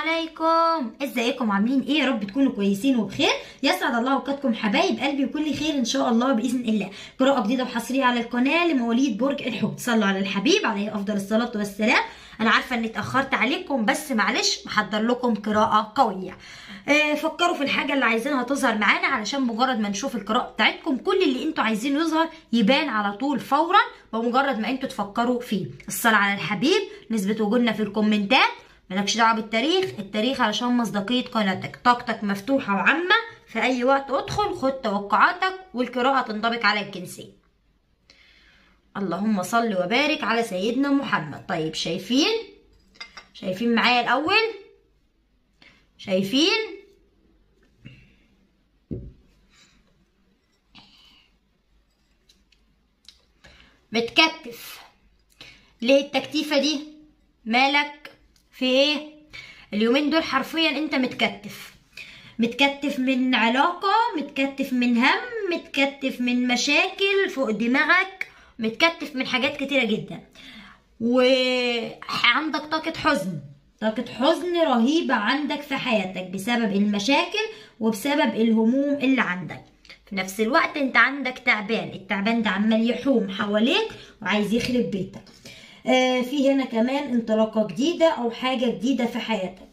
عليكم ازيكم عاملين ايه يا رب تكونوا كويسين وبخير يسعد الله اوقاتكم حبايب قلبي وكل خير ان شاء الله باذن الله قراءه جديده وحصريه على القناه لمواليد برج الحوت صلوا على الحبيب عليه افضل الصلاه والسلام انا عارفه اني اتاخرت عليكم بس معلش محضر لكم قراءه قويه آه فكروا في الحاجه اللي عايزينها تظهر معانا علشان مجرد ما نشوف القراءه بتاعتكم كل اللي انتوا عايزينه يظهر يبان على طول فورا بمجرد ما انتوا تفكروا فيه الصلاه على الحبيب نسبه وجودنا في الكومنتات مالكش دعوه بالتاريخ التاريخ علشان مصداقيه قناتك طاقتك مفتوحه وعامه في اي وقت ادخل خد توقعاتك والقراءه تنطبق على الجنسين اللهم صل وبارك على سيدنا محمد طيب شايفين شايفين معايا الاول شايفين متكتف ليه التكتيفه دي مالك في ايه اليومين دول حرفيا انت متكتف متكتف من علاقة متكتف من هم متكتف من مشاكل فوق دماغك متكتف من حاجات كتيرة جدا وعندك طاقة حزن طاقة حزن رهيبة عندك في حياتك بسبب المشاكل وبسبب الهموم اللي عندك في نفس الوقت انت عندك تعبان التعبان ده عمال يحوم حواليك وعايز يخرب بيتك آه في هنا كمان انطلاقة جديدة أو حاجة جديدة في حياتك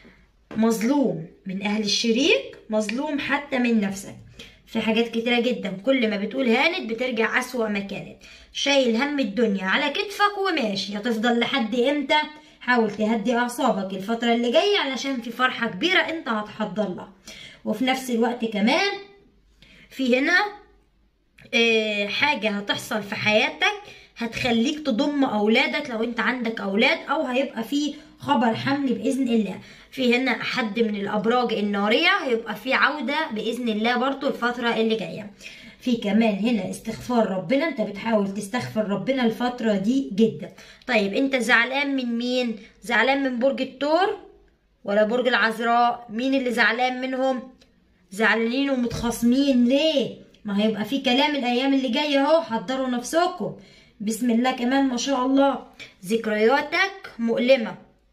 مظلوم من أهل الشريك مظلوم حتى من نفسك في حاجات كتيرة جدا كل ما بتقول هانت بترجع أسوأ ما كانت شايل هم الدنيا على كتفك وماشي هتفضل لحد امتى حاول تهدي أعصابك الفترة اللي جاية علشان في فرحة كبيرة انت هتحضر لها وفي نفس الوقت كمان في هنا آه حاجة هتحصل في حياتك هتخليك تضم اولادك لو انت عندك اولاد او هيبقى في خبر حمل باذن الله في هنا حد من الابراج الناريه هيبقى في عوده باذن الله برضو الفتره اللي جايه في كمان هنا استغفار ربنا انت بتحاول تستغفر ربنا الفتره دي جدا طيب انت زعلان من مين زعلان من برج الثور ولا برج العذراء مين اللي زعلان منهم زعلانين ومتخاصمين ليه ما هيبقى في كلام الايام اللي جايه اهو حضروا نفسكم بسم الله كمان ما شاء الله ذكرياتك مؤلمة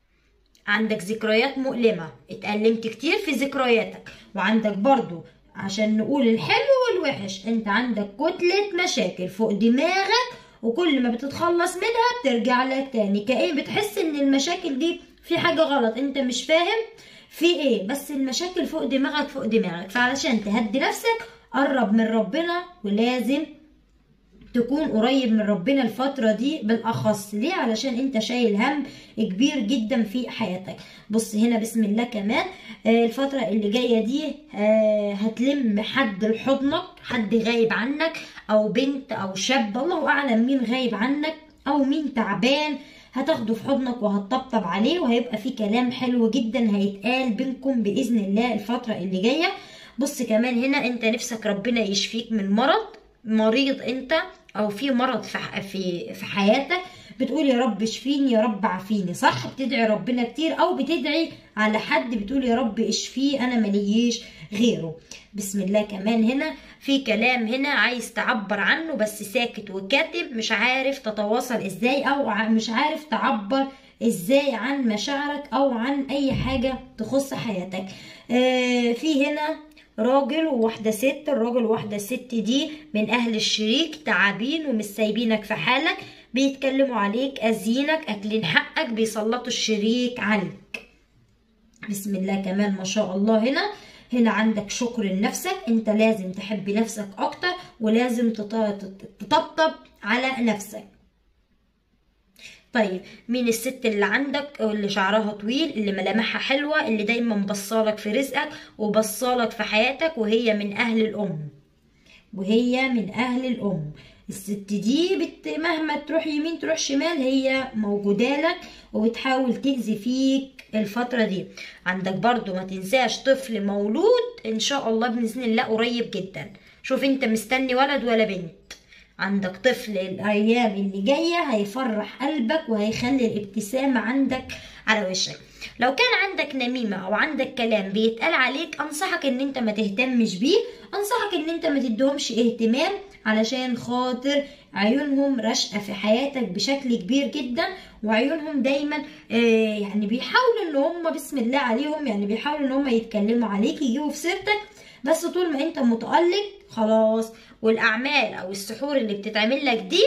عندك ذكريات مؤلمة اتألمت كتير في ذكرياتك وعندك برضو عشان نقول الحلو والوحش انت عندك كتلة مشاكل فوق دماغك وكل ما بتتخلص منها بترجع لك تاني كأن بتحس ان المشاكل دي في حاجة غلط انت مش فاهم في ايه بس المشاكل فوق دماغك فوق دماغك فعلشان تهدي نفسك قرب من ربنا ولازم تكون قريب من ربنا الفترة دي بالأخص ليه علشان انت شايل هم كبير جدا في حياتك بص هنا بسم الله كمان الفترة اللي جاية دي هتلم حد لحضنك حد غايب عنك أو بنت أو شاب الله أعلم مين غايب عنك أو مين تعبان هتاخده في حضنك وهتطبطب عليه وهيبقى في كلام حلو جدا هيتقال بينكم بإذن الله الفترة اللي جاية بص كمان هنا انت نفسك ربنا يشفيك من مرض مريض انت او في مرض في في في حياتك بتقول يا رب اشفيني يا رب عافيني صح بتدعي ربنا كتير او بتدعي على حد بتقول يا رب اشفيه انا مليش غيره بسم الله كمان هنا في كلام هنا عايز تعبر عنه بس ساكت وكاتب مش عارف تتواصل ازاي او مش عارف تعبر ازاي عن مشاعرك او عن اي حاجة تخص حياتك آه في هنا راجل وواحدة ست الراجل وواحدة ست دي من أهل الشريك تعابين ومش سايبينك في حالك بيتكلموا عليك أذينك أكلين حقك بيسلطوا الشريك عليك بسم الله كمان ما شاء الله هنا هنا عندك شكر لنفسك انت لازم تحب نفسك اكتر ولازم تطبطب على نفسك طيب مين الست اللي عندك اللي شعرها طويل اللي ملامحها حلوة اللي دايما بصالك في رزقك وبصالك في حياتك وهي من أهل الأم وهي من أهل الأم الست دي بت... مهما تروح يمين تروح شمال هي موجودة لك وبتحاول تأذي فيك الفترة دي عندك برضو ما تنساش طفل مولود إن شاء الله بإذن الله قريب جدا شوف انت مستني ولد ولا بنت عندك طفل الايام اللي جايه هيفرح قلبك وهيخلي الابتسامه عندك على وشك لو كان عندك نميمه او عندك كلام بيتقال عليك انصحك ان انت ما تهتمش بيه انصحك ان انت ما تديهمش اهتمام علشان خاطر عيونهم راشقة في حياتك بشكل كبير جدا وعيونهم دايما آه يعني بيحاولوا ان هم بسم الله عليهم يعني بيحاولوا ان هم يتكلموا عليك يجيبوا في سيرتك بس طول ما انت متألق خلاص والاعمال او السحور اللي بتتعمل لك دي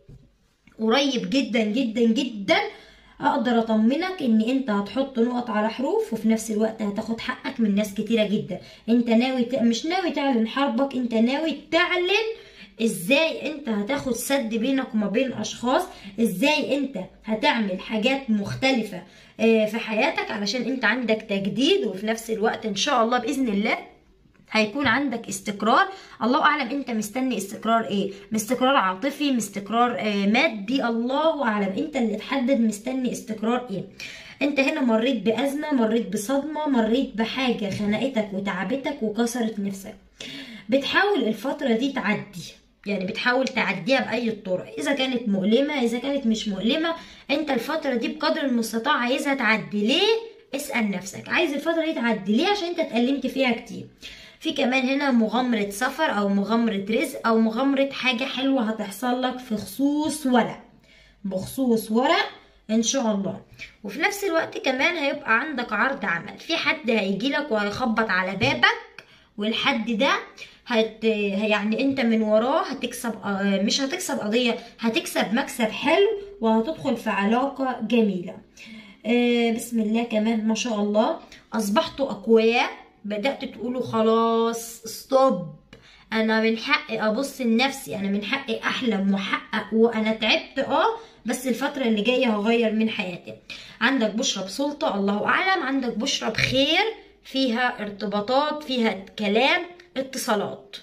قريب جدا جدا جدا اقدر اطمنك ان انت هتحط نقط على حروف وفي نفس الوقت هتاخد حقك من ناس كتيره جدا انت ناوي ت... مش ناوي تعلن حربك انت ناوي تعلن ازاي انت هتاخد سد بينك وما بين اشخاص ازاي انت هتعمل حاجات مختلفه في حياتك علشان انت عندك تجديد وفي نفس الوقت ان شاء الله باذن الله هيكون عندك استقرار الله اعلم انت مستني استقرار ايه استقرار عاطفي استقرار آه مادي الله اعلم انت اللي تحدد مستني استقرار ايه انت هنا مريت بازمه مريت بصدمه مريت بحاجه خنقتك وتعبتك وكسرت نفسك بتحاول الفتره دي تعدي يعني بتحاول تعديها باي طرق اذا كانت مؤلمه اذا كانت مش مؤلمه انت الفتره دي بقدر المستطاع عايزها تعدي ليه اسال نفسك عايز الفتره دي تعدي ليه عشان انت اتألمت فيها كتير في كمان هنا مغامرة سفر أو مغامرة رزق أو مغامرة حاجة حلوة هتحصل لك في خصوص ورق بخصوص ورق إن شاء الله وفي نفس الوقت كمان هيبقى عندك عرض عمل في حد هيجيلك وهيخبط على بابك والحد ده هت يعني انت من وراه هتكسب مش هتكسب قضية هتكسب مكسب حلو وهتدخل في علاقة جميلة بسم الله كمان ما شاء الله أصبحتوا أقوياء بدأت تقولوا خلاص ستوب انا من حقي ابص لنفسي انا من حقي احلم واحقق وانا تعبت اه بس الفترة اللي جاية هغير من حياتي عندك بشرة بسلطة الله اعلم عندك بشرة بخير فيها ارتباطات فيها كلام اتصالات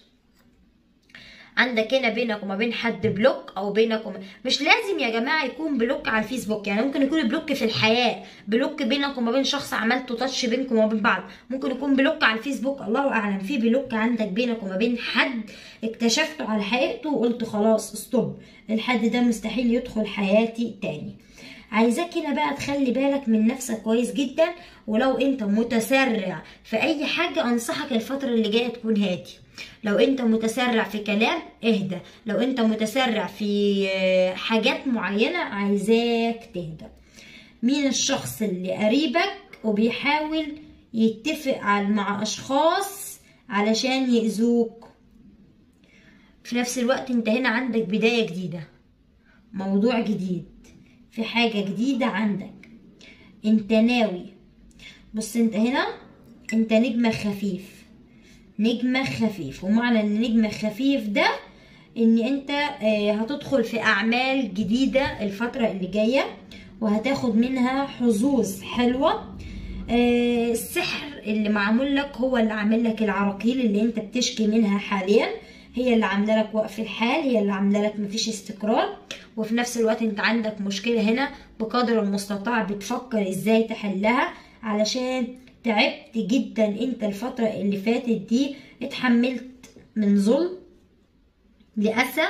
عندك هنا بينك وما بين حد بلوك او بينك وما مش لازم يا جماعه يكون بلوك على الفيسبوك يعني ممكن يكون بلوك في الحياه بلوك بينك وما بين شخص عملته تاتش بينكم وما بين بعض ممكن يكون بلوك على الفيسبوك الله اعلم في بلوك عندك بينك وما بين حد اكتشفته على حقيقته وقلت خلاص ستوب الحد ده مستحيل يدخل حياتي تاني عايزاك هنا بقى تخلي بالك من نفسك كويس جدا ولو انت متسرع في اي حاجه انصحك الفتره اللي جايه تكون هادي لو انت متسرع في كلام اهدى لو انت متسرع في حاجات معينة عايزاك تهدى مين الشخص اللي قريبك وبيحاول يتفق مع اشخاص علشان يأذوك في نفس الوقت انت هنا عندك بداية جديدة موضوع جديد في حاجة جديدة عندك انت ناوي بص انت هنا انت نجمة خفيف نجمة خفيف ومعنى ان نجمة خفيف ده ان انت هتدخل في اعمال جديدة الفترة اللي جاية وهتاخد منها حظوظ حلوة السحر اللي معمول لك هو اللي عامل لك العراقيل اللي انت بتشكي منها حاليا هي اللي عامله لك وقف الحال هي اللي عامله لك مفيش استقرار وفي نفس الوقت انت عندك مشكله هنا بقدر المستطاع بتفكر ازاي تحلها علشان تعبت جدا انت الفترة اللي فاتت دي اتحملت من ظلم لأسى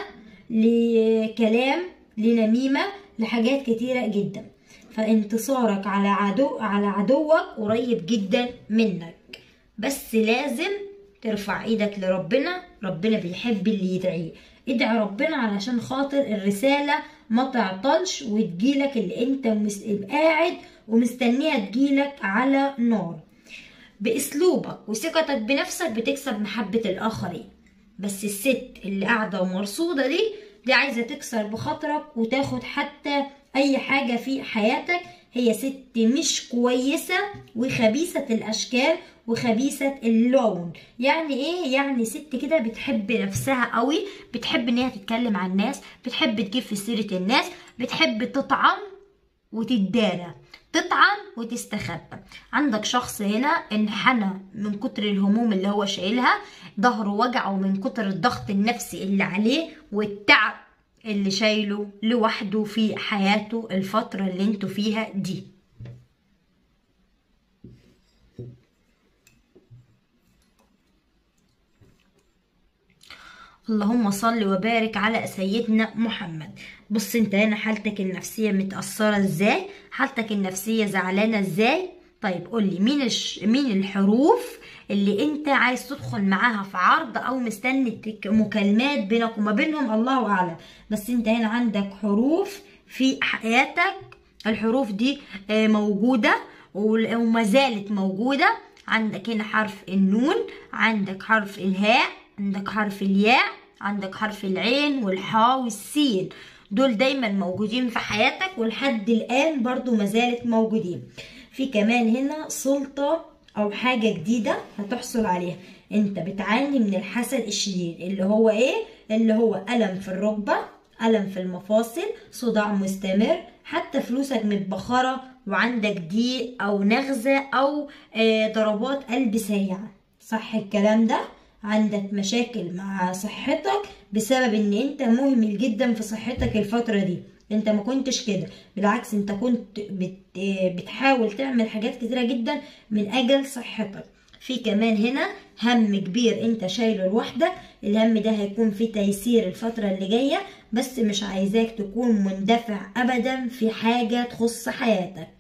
لكلام لنميمة لحاجات كتيرة جدا فانتصارك على عدو على عدوك قريب جدا منك بس لازم ترفع ايدك لربنا ربنا بيحب اللي يدعيه ادعي ربنا علشان خاطر الرسالة ما تعطلش وتجيلك اللي انت قاعد ومستنيها تجيلك على نار باسلوبك وثقتك بنفسك بتكسب محبة الاخرين بس الست اللي قاعدة ومرصودة دي دي عايزة تكسر بخاطرك وتاخد حتى اي حاجة في حياتك هي ست مش كويسة وخبيثة الاشكال وخبيثة اللون يعني ايه يعني ست كده بتحب نفسها قوي بتحب ان هي تتكلم عن الناس بتحب تجيب في سيرة الناس بتحب تطعم وتدارى تطعن وتستخبى عندك شخص هنا انحنى من كتر الهموم اللي هو شايلها ظهره وجعه من كتر الضغط النفسي اللي عليه والتعب اللي شايله لوحده في حياته الفترة اللي انتوا فيها دي اللهم صل وبارك على سيدنا محمد بص انت هنا حالتك النفسية متأثرة ازاي حالتك النفسية زعلانة ازاي طيب قولي مين الش... مين الحروف اللي انت عايز تدخل معاها في عرض او مستني تك- مكالمات بينك وما بينهم الله اعلم بس انت هنا عندك حروف في حياتك الحروف دي آه، موجودة وال- وما زالت موجودة عندك هنا حرف النون عندك حرف الهاء عندك حرف الياء عندك حرف العين والحاء والسين دول دايما موجودين في حياتك ولحد الآن برضو ما زالت موجودين في كمان هنا سلطة أو حاجة جديدة هتحصل عليها انت بتعاني من الحسد الشديد اللي هو ايه اللي هو ألم في الركبة ألم في المفاصل صداع مستمر حتى فلوسك متبخرة وعندك ضيق أو نغزة أو آه، ضربات قلب سريعة صح الكلام ده عندك مشاكل مع صحتك بسبب ان انت مهمل جدا في صحتك الفترة دي انت ما كنتش كده بالعكس انت كنت بت... بتحاول تعمل حاجات كتيرة جدا من اجل صحتك في كمان هنا هم كبير انت شايله لوحدك الهم ده هيكون في تيسير الفترة اللي جاية بس مش عايزاك تكون مندفع ابدا في حاجة تخص حياتك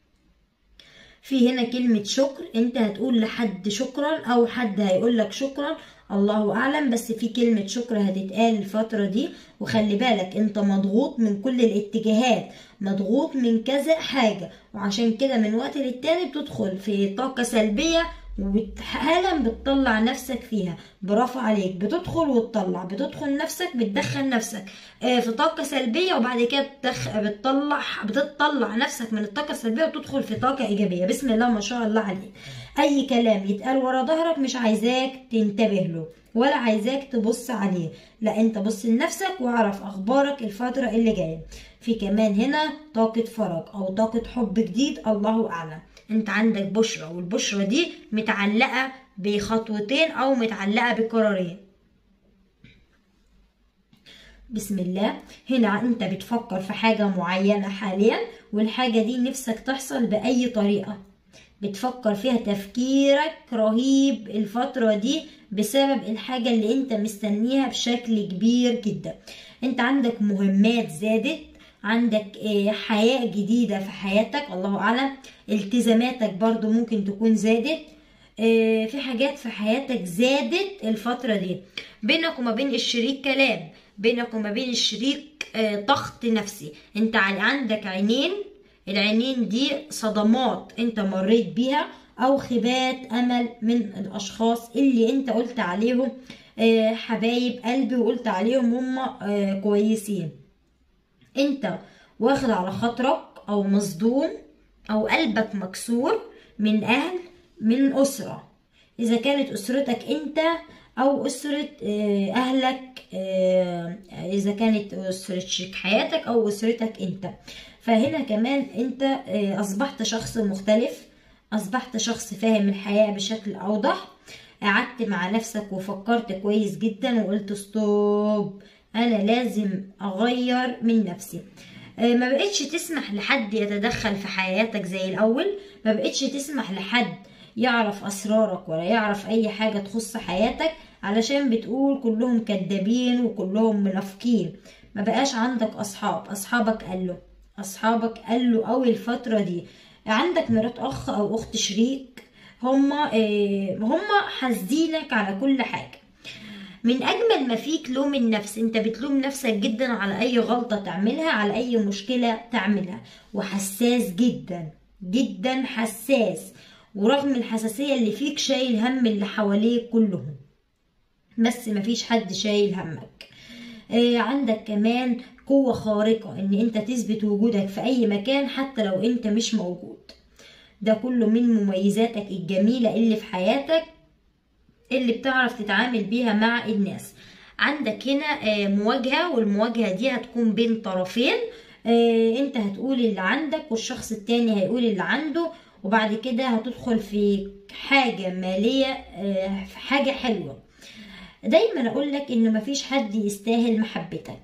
في هنا كلمة شكر انت هتقول لحد شكرا او حد هيقول لك شكرا الله اعلم بس في كلمة شكر هتتقال الفترة دي وخلي بالك انت مضغوط من كل الاتجاهات مضغوط من كذا حاجة وعشان كده من وقت للتاني بتدخل في طاقة سلبية وحالا بتطلع نفسك فيها برافو عليك بتدخل وتطلع بتدخل نفسك بتدخل نفسك آه، في طاقة سلبية وبعد كده بتدخ... بتطلع بتطلع نفسك من الطاقة السلبية وتدخل في طاقة إيجابية بسم الله ما شاء الله عليك أي كلام يتقال ورا ظهرك مش عايزاك تنتبه له ولا عايزاك تبص عليه لا انت بص لنفسك واعرف اخبارك الفترة اللي جاية في كمان هنا طاقة فرج او طاقة حب جديد الله اعلم انت عندك بشرة والبشرة دي متعلقة بخطوتين او متعلقة بقرارين بسم الله هنا انت بتفكر في حاجة معينة حاليا والحاجة دي نفسك تحصل بأي طريقة بتفكر فيها تفكيرك رهيب الفترة دي بسبب الحاجة اللي انت مستنيها بشكل كبير جدا انت عندك مهمات زادت عندك آه، حياة جديدة في حياتك الله أعلم التزاماتك برضو ممكن تكون زادت آه، في حاجات في حياتك زادت الفترة دي بينك وما بين الشريك كلام بينك وما بين الشريك آه، ضغط نفسي انت عن- عندك عينين العينين دي صدمات انت مريت بيها او خيبات امل من الاشخاص اللي انت قلت عليهم آه، حبايب قلبي وقلت عليهم هم آه، كويسين انت واخد على خاطرك او مصدوم او قلبك مكسور من اهل من اسره اذا كانت اسرتك انت او اسره آه، اهلك آه، اذا كانت اسره شريك حياتك او اسرتك انت فهنا كمان انت آه، اصبحت شخص مختلف اصبحت شخص فاهم الحياه بشكل اوضح قعدت مع نفسك وفكرت كويس جدا وقلت ستوب انا لازم اغير من نفسي آه، ما بقتش تسمح لحد يتدخل في حياتك زي الاول ما بقتش تسمح لحد يعرف اسرارك ولا يعرف اي حاجه تخص حياتك علشان بتقول كلهم كدابين وكلهم منافقين ما بقاش عندك اصحاب اصحابك قالوا اصحابك قالوا قوي الفتره دي عندك مرات اخ او اخت شريك هما آه، هما حاسدينك على كل حاجه من اجمل ما فيك لوم النفس انت بتلوم نفسك جدا على اي غلطه تعملها على اي مشكله تعملها وحساس جدا جدا حساس ورغم الحساسيه اللي فيك شايل هم اللي حواليك كلهم بس مفيش حد شايل همك آه، عندك كمان قوة خارقة ان انت تثبت وجودك في اي مكان حتى لو انت مش موجود ده كله من مميزاتك الجميلة اللي في حياتك اللي بتعرف تتعامل بيها مع الناس عندك هنا آه، مواجهة والمواجهة دي هتكون بين طرفين آه، انت هتقول اللي عندك والشخص التاني هيقول اللي عنده وبعد كده هتدخل في حاجة مالية آه، في حاجة حلوة دايما اقول لك ان مفيش حد يستاهل محبتك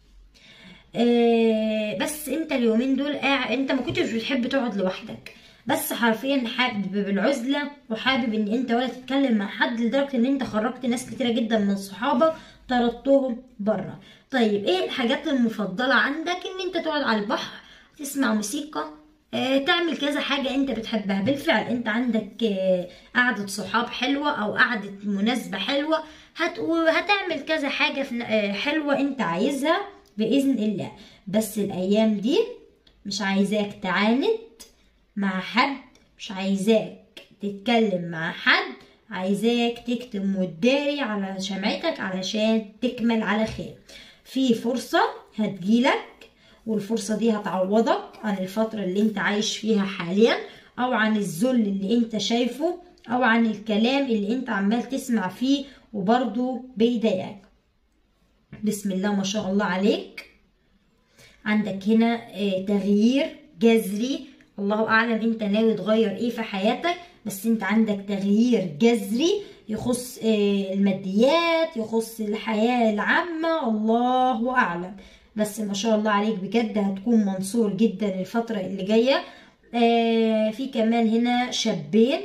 آه، بس انت اليومين دول قاعد انت ما كنتش بتحب تقعد لوحدك بس حرفيا حابب بالعزلة وحابب ان انت ولا تتكلم مع حد لدرجة ان انت خرجت ناس كتيرة جدا من صحابك طردتهم بره طيب ايه الحاجات المفضلة عندك ان انت تقعد على البحر تسمع موسيقى آه، تعمل كذا حاجة انت بتحبها بالفعل انت عندك آه، قعدة صحاب حلوة او قعدة مناسبة حلوة هت... هتعمل كذا حاجة في- آه، حلوة انت عايزها بإذن الله بس الأيام دي مش عايزاك تعاند مع حد مش عايزاك تتكلم مع حد عايزاك تكتم وتداري على شمعتك علشان تكمل على خير في فرصة هتجيلك والفرصة دي هتعوضك عن الفترة اللي انت عايش فيها حاليا او عن الذل اللي انت شايفه او عن الكلام اللي انت عمال تسمع فيه وبرضه بيضايقك بسم الله ما شاء الله عليك عندك هنا آه، تغيير جذري الله اعلم انت ناوي تغير ايه في حياتك بس انت عندك تغيير جذري يخص آه، الماديات يخص الحياة العامة الله اعلم بس ما شاء الله عليك بجد هتكون منصور جدا الفترة اللي جاية آه، في كمان هنا شابين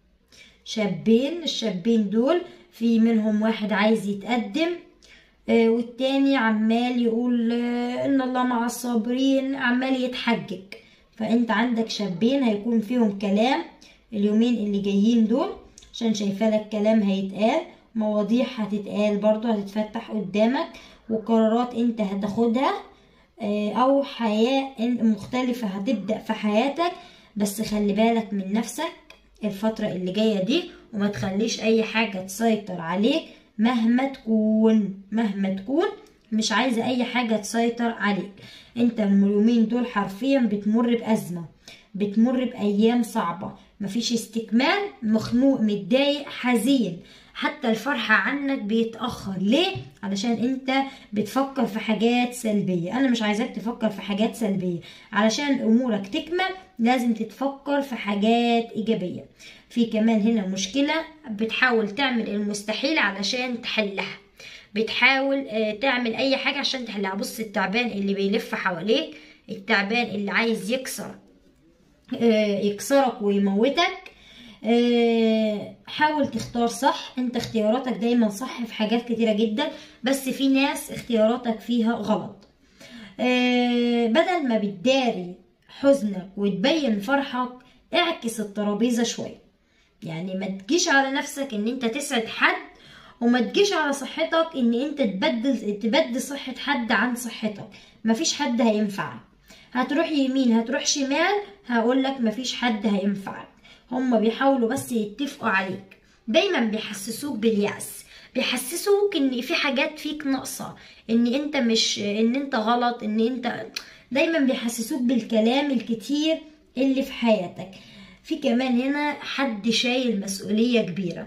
شابين الشابين دول في منهم واحد عايز يتقدم آه، والتاني عمال يقول آه، ان الله مع الصابرين عمال يتحجج فانت عندك شابين هيكون فيهم كلام اليومين اللي جايين دول عشان شايفه لك كلام هيتقال مواضيع هتتقال برضو هتتفتح قدامك وقرارات انت هتاخدها آه، او حياة إن- مختلفة هتبدأ في حياتك بس خلي بالك من نفسك الفترة اللي جاية دي وما تخليش اي حاجة تسيطر عليك مهما تكون مهما تكون مش عايزة اي حاجة تسيطر عليك انت اليومين دول حرفيا بتمر بأزمة بتمر بأيام صعبة مفيش استكمال مخنوق متضايق حزين حتى الفرحة عنك بيتأخر ليه؟ علشان انت بتفكر في حاجات سلبية انا مش عايزاك تفكر في حاجات سلبية علشان امورك تكمل لازم تتفكر في حاجات ايجابية في كمان هنا مشكلة بتحاول تعمل المستحيل علشان تحلها بتحاول آه، تعمل اي حاجة عشان تحلها بص التعبان اللي بيلف حواليك التعبان اللي عايز يكسر آه، يكسرك ويموتك آه، حاول تختار صح انت اختياراتك دايما صح في حاجات كتيرة جدا بس في ناس اختياراتك فيها غلط آه، بدل ما بتداري حزنك وتبين فرحك اعكس الترابيزة شوية يعني ما تجيش على نفسك ان انت تسعد حد وما تجيش على صحتك ان انت تبدل تبدل صحة حد عن صحتك مفيش حد هينفعك هتروح يمين هتروح شمال هقولك مفيش حد هينفعك هما بيحاولوا بس يتفقوا عليك دايما بيحسسوك باليأس بيحسسوك ان في حاجات فيك ناقصة ان انت مش ان انت غلط ان انت دايما بيحسسوك بالكلام الكتير اللي في حياتك في كمان هنا حد شايل مسؤولية كبيرة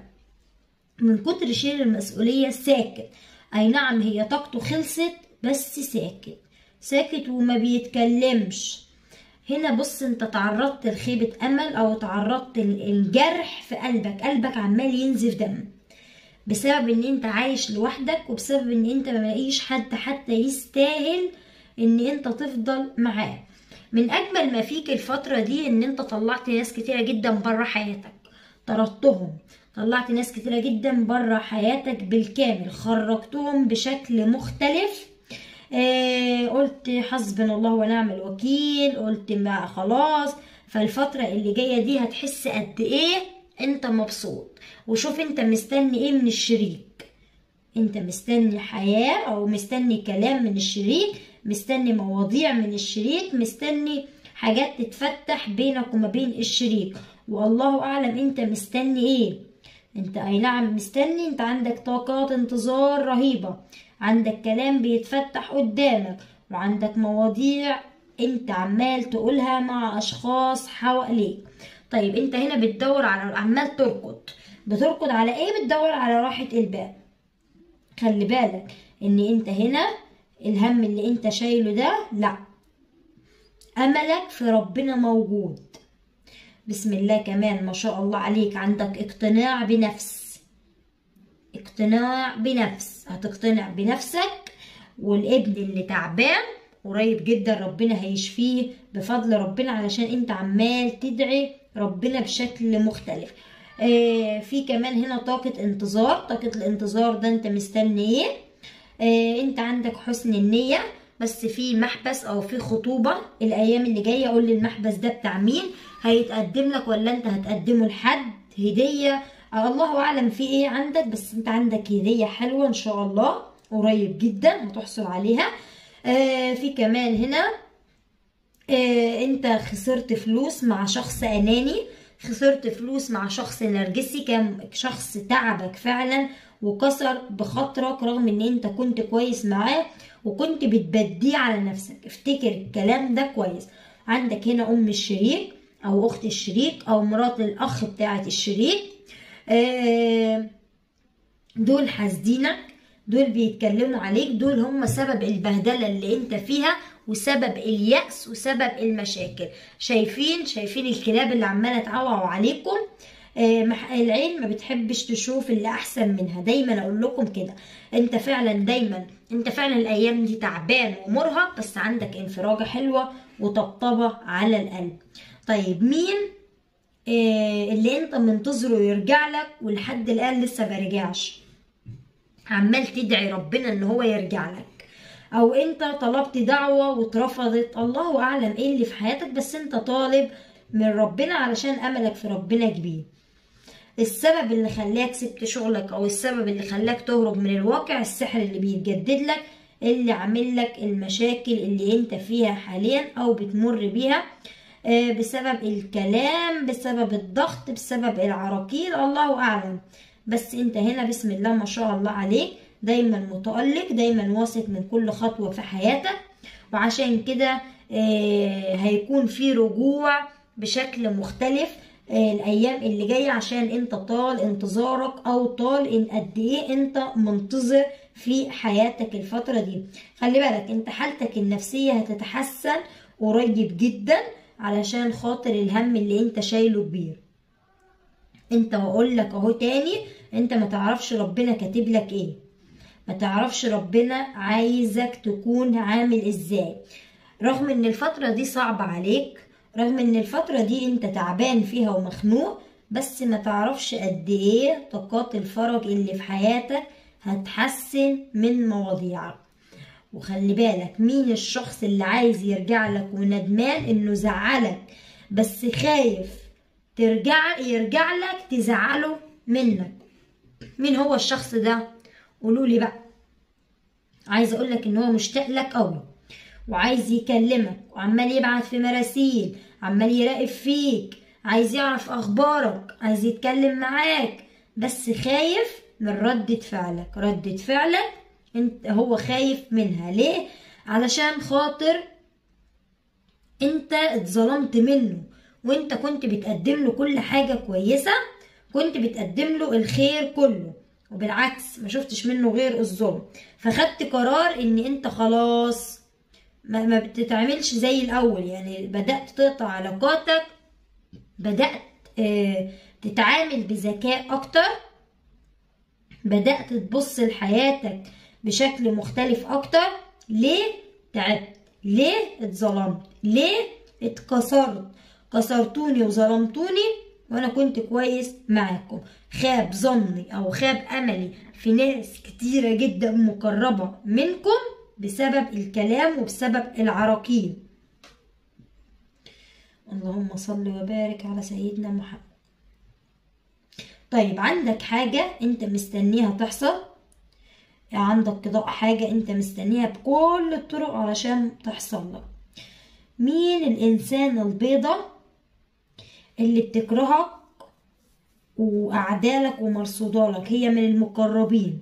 من كتر شيل المسؤولية ساكت أي نعم هي طاقته خلصت بس ساكت ساكت وما بيتكلمش هنا بص انت تعرضت لخيبة أمل أو تعرضت الجرح في قلبك قلبك عمال ينزف دم بسبب ان انت عايش لوحدك وبسبب ان انت ما ملاقيش حد حتى يستاهل ان انت تفضل معاه من اجمل ما فيك الفترة دي ان انت طلعت ناس كتيرة جدا بره حياتك طردتهم طلعت ناس كتيرة جدا بره حياتك بالكامل خرجتهم بشكل مختلف آه قلت حسبنا الله ونعم الوكيل قلت ما خلاص فالفترة اللي جاية دي هتحس قد ايه انت مبسوط وشوف انت مستني ايه من الشريك انت مستني حياة او مستني كلام من الشريك مستني مواضيع من الشريك مستني حاجات تتفتح بينك وما بين الشريك والله اعلم انت مستني ايه انت اي نعم مستني انت عندك طاقات انتظار رهيبة عندك كلام بيتفتح قدامك وعندك مواضيع انت عمال تقولها مع اشخاص حواليك طيب انت هنا بتدور على عمال تركض بتركض على ايه بتدور على راحة البال خلي بالك ان انت هنا الهم اللي انت شايله ده لا املك في ربنا موجود بسم الله كمان ما شاء الله عليك عندك اقتناع بنفس اقتناع بنفس هتقتنع بنفسك والابن اللي تعبان قريب جدا ربنا هيشفيه بفضل ربنا علشان انت عمال تدعي ربنا بشكل مختلف آه في كمان هنا طاقة انتظار طاقة الانتظار ده انت مستني ايه آه انت عندك حسن النية بس في محبس او في خطوبه الايام اللي جايه قول لي المحبس ده بتاع مين هيتقدم لك ولا انت هتقدمه لحد هديه الله اعلم في ايه عندك بس انت عندك هديه حلوه ان شاء الله قريب جدا هتحصل عليها آه في كمان هنا آه انت خسرت فلوس مع شخص اناني خسرت فلوس مع شخص نرجسي كان شخص تعبك فعلا وكسر بخاطرك رغم ان انت كنت كويس معاه وكنت بتبديه على نفسك افتكر الكلام ده كويس عندك هنا ام الشريك او اخت الشريك او مرات الاخ بتاعه الشريك آه دول حاسدينك دول بيتكلموا عليك دول هم سبب البهدلة اللي انت فيها وسبب اليأس وسبب المشاكل شايفين شايفين الكلاب اللي عمالة تعوعوا عليكم آه العين ما بتحبش تشوف اللي احسن منها دايما اقول لكم كده انت فعلا دايما انت فعلا الايام دي تعبان ومرهق بس عندك انفراجة حلوة وطبطبة على القلب طيب مين آه اللي انت منتظره يرجع لك ولحد الان لسه برجعش عمال تدعي ربنا ان هو يرجع لك او انت طلبت دعوة واترفضت الله اعلم ايه اللي في حياتك بس انت طالب من ربنا علشان املك في ربنا كبير السبب اللي خلاك سبت شغلك او السبب اللي خلاك تهرب من الواقع السحر اللي بيتجدد لك اللي عامل لك المشاكل اللي انت فيها حاليا او بتمر بيها بسبب الكلام بسبب الضغط بسبب العراقيل الله اعلم بس انت هنا بسم الله ما شاء الله عليك دايما متألق دايما واثق من كل خطوة في حياتك وعشان كده هيكون في رجوع بشكل مختلف الايام اللي جايه عشان انت طال انتظارك او طال ان قد ايه انت منتظر في حياتك الفتره دي خلي بالك انت حالتك النفسيه هتتحسن قريب جدا علشان خاطر الهم اللي انت شايله كبير انت واقول لك اهو تاني انت ما تعرفش ربنا كاتب لك ايه ما تعرفش ربنا عايزك تكون عامل ازاي رغم ان الفتره دي صعبه عليك رغم ان الفترة دي انت تعبان فيها ومخنوق بس ما تعرفش قد ايه طاقات الفرج اللي في حياتك هتحسن من مواضيعك وخلي بالك مين الشخص اللي عايز يرجع لك وندمان انه زعلك بس خايف ترجع يرجع لك تزعله منك مين هو الشخص ده قولوا لي بقى عايز اقول لك ان هو مشتاق لك قوي وعايز يكلمك وعمال يبعت في مراسيل عمال يراقب فيك عايز يعرف اخبارك عايز يتكلم معاك بس خايف من ردة فعلك ردة فعلك انت هو خايف منها ليه علشان خاطر انت اتظلمت منه وانت كنت بتقدم له كل حاجة كويسة كنت بتقدم له الخير كله وبالعكس ما شفتش منه غير الظلم فخدت قرار ان انت خلاص ما, ما بتتعملش زي الاول يعني بدات تقطع علاقاتك بدات آه تتعامل بذكاء اكتر بدات تبص لحياتك بشكل مختلف اكتر ليه تعبت ليه اتظلمت ليه اتكسرت كسرتوني وظلمتوني وانا كنت كويس معاكم خاب ظني او خاب املي في ناس كتيره جدا مقربه منكم بسبب الكلام وبسبب العراقيل اللهم صل وبارك على سيدنا محمد طيب عندك حاجة انت مستنيها تحصل عندك كده حاجة انت مستنيها بكل الطرق علشان تحصل لك مين الانسان البيضة اللي بتكرهك واعدالك ومرصودالك هي من المقربين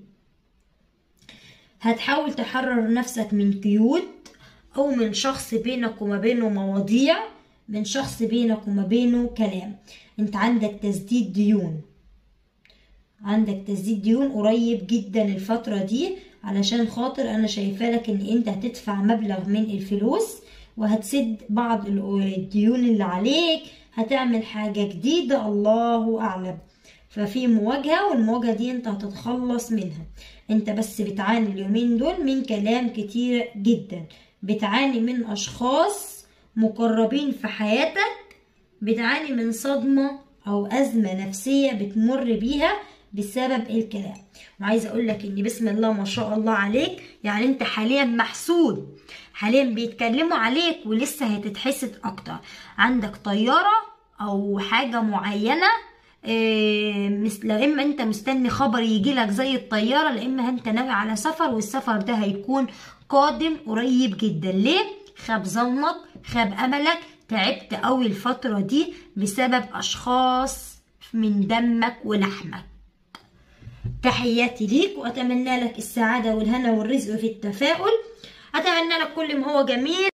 هتحاول تحرر نفسك من قيود او من شخص بينك وما بينه مواضيع من شخص بينك وما بينه كلام انت عندك تسديد ديون عندك تسديد ديون قريب جدا الفترة دي علشان خاطر انا شايفة لك ان انت هتدفع مبلغ من الفلوس وهتسد بعض الديون اللي عليك هتعمل حاجة جديدة الله اعلم ففي مواجهة والمواجهة دي انت هتتخلص منها انت بس بتعاني اليومين دول من كلام كتير جدا بتعاني من اشخاص مقربين في حياتك بتعاني من صدمة او ازمة نفسية بتمر بيها بسبب الكلام وعايزه اقول لك ان بسم الله ما شاء الله عليك يعني انت حاليا محسود حاليا بيتكلموا عليك ولسه هتتحسد اكتر عندك طيارة او حاجة معينة إيه مس- لا اما انت مستني خبر يجيلك زي الطيارة لا اما انت ناوي على سفر والسفر ده هيكون قادم قريب جدا ليه خاب ظنك خاب املك تعبت قوي الفترة دي بسبب اشخاص من دمك ولحمك تحياتي ليك واتمنى لك السعادة والهنا والرزق في التفاؤل اتمنى لك كل ما هو جميل